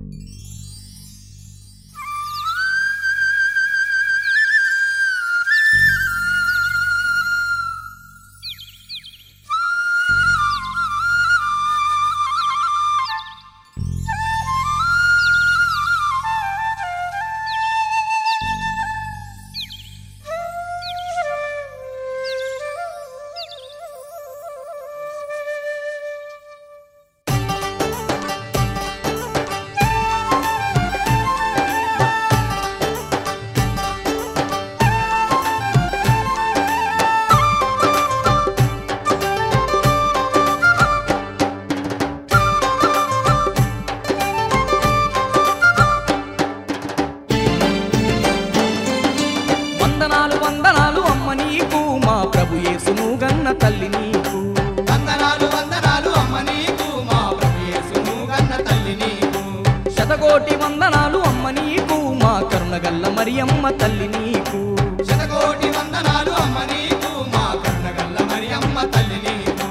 వందనాలు వందనాలు అమ్మ నీకు మా ప్రభు యేసును గన్న తల్లి నీకు వందనాలు వందనాలు అమ్మ నీకు మా ప్రభు యేసును గన్న తల్లి నీకు శతకోటి వందనాలు అమ్మ నీకు మా కరుణగల్ల మరియమ్మ తల్లి నీకు శతకోటి వందనాలు అమ్మ నీకు మా కరుణగల్ల మరి అమ్మ తల్లి నీకు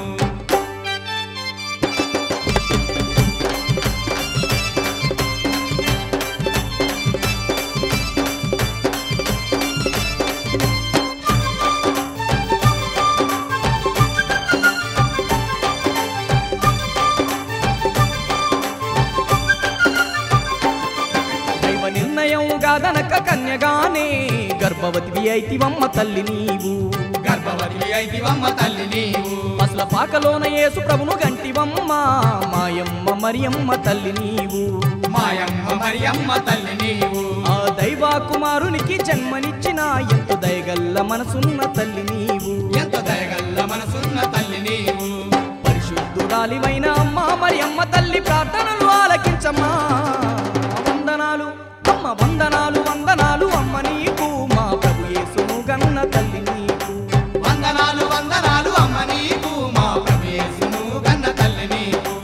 దైవ నిర్ణయం గాదనక కన్యగానే గర్భవతివి అయితివమ్మ తల్లి నీవు గర్భవతి అయితివమ్మ తల్లి నీవు అసల పాకలోన యేసు ప్రభును గంటివమ్మ మాయమ్మ మరియమ్మ తల్లి నీవు మాయమ్మ మరి అమ్మ తల్లి నీవు ఆ దైవ కుమారునికి జన్మనిచ్చిన ఎంత దయగల్ల మనసున్న తల్లి నీవు ఎంత దయగల్ల మనసున్న తల్లి నీవు పరిశుద్ధురాలివైన అమ్మ మరియమ్మ తల్లి ప్రార్థనలు ఆలకించమ్మా వందనాలు అమ్మ వందనాలు వందనాలు అమ్మ నీకు మా ప్రభు యేసును గన్న తల్లి నీకు వందనాలు వందనాలు అమ్మ నీకు మా ప్రభు యేసును గన్న తల్లి నీకు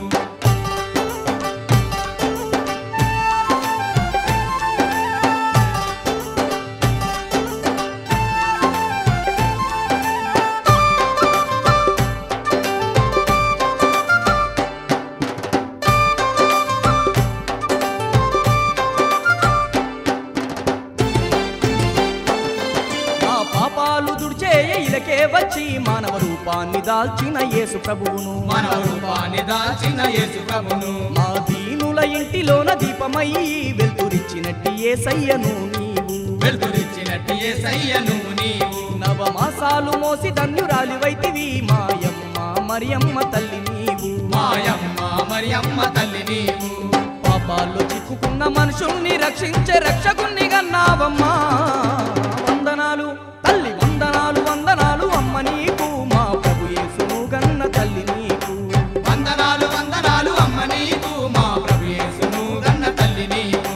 ఆ పాపాలు దుడిచేయ ఇలకే వచ్చి మానవ రూపాన్ని దాల్చిన యేసు ప్రభువును మన రూపాన్ని దాల్చిన యేసు ప్రభును మా దీనుల ఇంటిలోన దీపమయ్యి వెలుతురిచ్చినట్టి ఏసయ్యను నీవు వెలుతురిచ్చినట్టు యేసయ్యను నీవు నవమాసాలు మోసి ధన్యురాలివైతివి మాయమ్మ మరియమ్మ తల్లి నీవు మాయమ్మ మరి అమ్మ తల్లి నీవు పాపాల్లో చిక్కుకున్న మనుషుల్ని రక్షించే రక్షకుణ్ణి గన్నావమ్మా వందనాలు తల్లి వందనాలు వందనాలు అమ్మ నీకు మా ప్రభు యేసును గన్న తల్లి నీకు వందనాలు వందనాలు అమ్మ నీకు మా ప్రభు యేసును గన్న తల్లి నీవు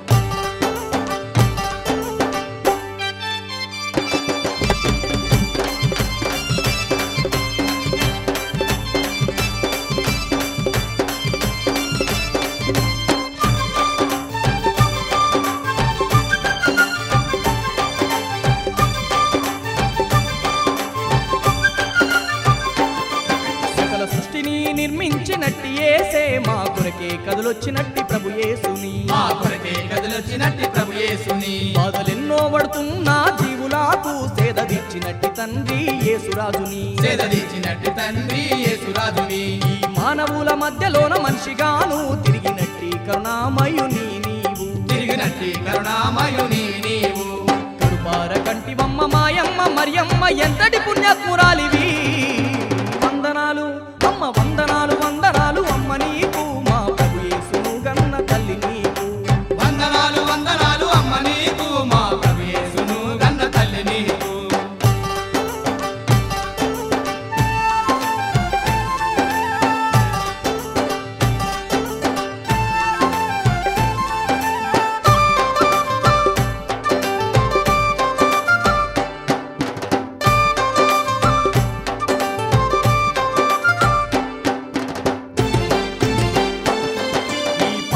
సకల సృష్టిని నిర్మించినట్టి ఏసే మా కొరకే కదులొచ్చినట్టి ప్రభు యేసుని మా కొరకే కదిలొచ్చినట్టి ప్రభు యేసుని బాధలెన్నో పడుతున్నా జీవులకు సేద తీర్చినట్టి తండ్రి యేసురాజుని సేదదీచినట్టి తండ్రి యేసురాజుని ఈ మానవుల మధ్యలోన మనిషిగాను తిరిగినట్టి కరుణామయుని నీవు తిరిగినట్టి కరుణామయుని నీవు కడుపార కంటివమ్మ మాయమ్మ మరియమ్మ ఎంతటి పుణ్యాత్మురాలివి వందనాలు అమ్మ వందనాలు వందనాలు అమ్మ నీకు మా ప్రభు యేసును గన్న తల్లి నీకు వందనాలు వందనాలు అమ్మ నీకు మా ప్రభు యేసును గన్న తల్లి నీకు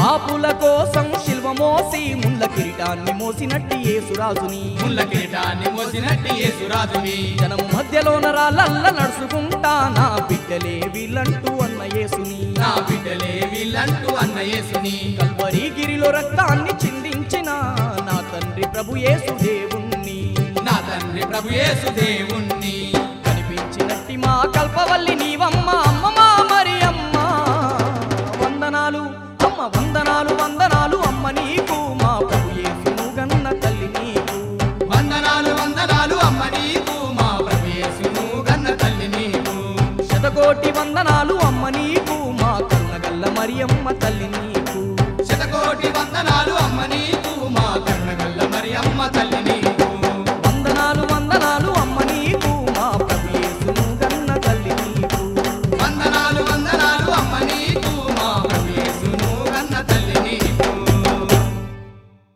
పాపుల కోసం శిల్వ మోసి ముళ్ళ కిరీటాన్ని మోసినట్టి యేసురాజుని ముళ్ళ కిరీటాన్ని మోసినట్టి యేసురాజుని జనం మధ్యలోన రాళ్ళల్ల నడుచుకుంటా నా బిడ్డలే వీళ్ళంటూ అన్న యేసుని నా బిడ్డలే వీళ్ళంటూ అన్న యేసుని కల్వరి గిరిలో రక్తాన్ని చిందించిన నా తండ్రి ప్రభు యేసు దేవుణ్ణి నా తండ్రి ప్రభు యేసు దేవుణ్ణి కనిపించినట్టి మా కల్పవల్లి నీవమ్మ అమ్మ మా మరి అమ్మ వందనాలు అమ్మ వందనాలు వందనాలు అమ్మ నీకు మా ప్రభు యేసును గన్న తల్లి నీకు వందనాలు వందనాలు అమ్మ నీకు మా ప్రభు యేసును గన్న తల్లి నీకు శతకోటి వందనాలు అమ్మ నీకు మా కరుణగల్ల మరియమ్మ తల్లి నీకు శతకోటి వందనాలు అమ్మ నీకు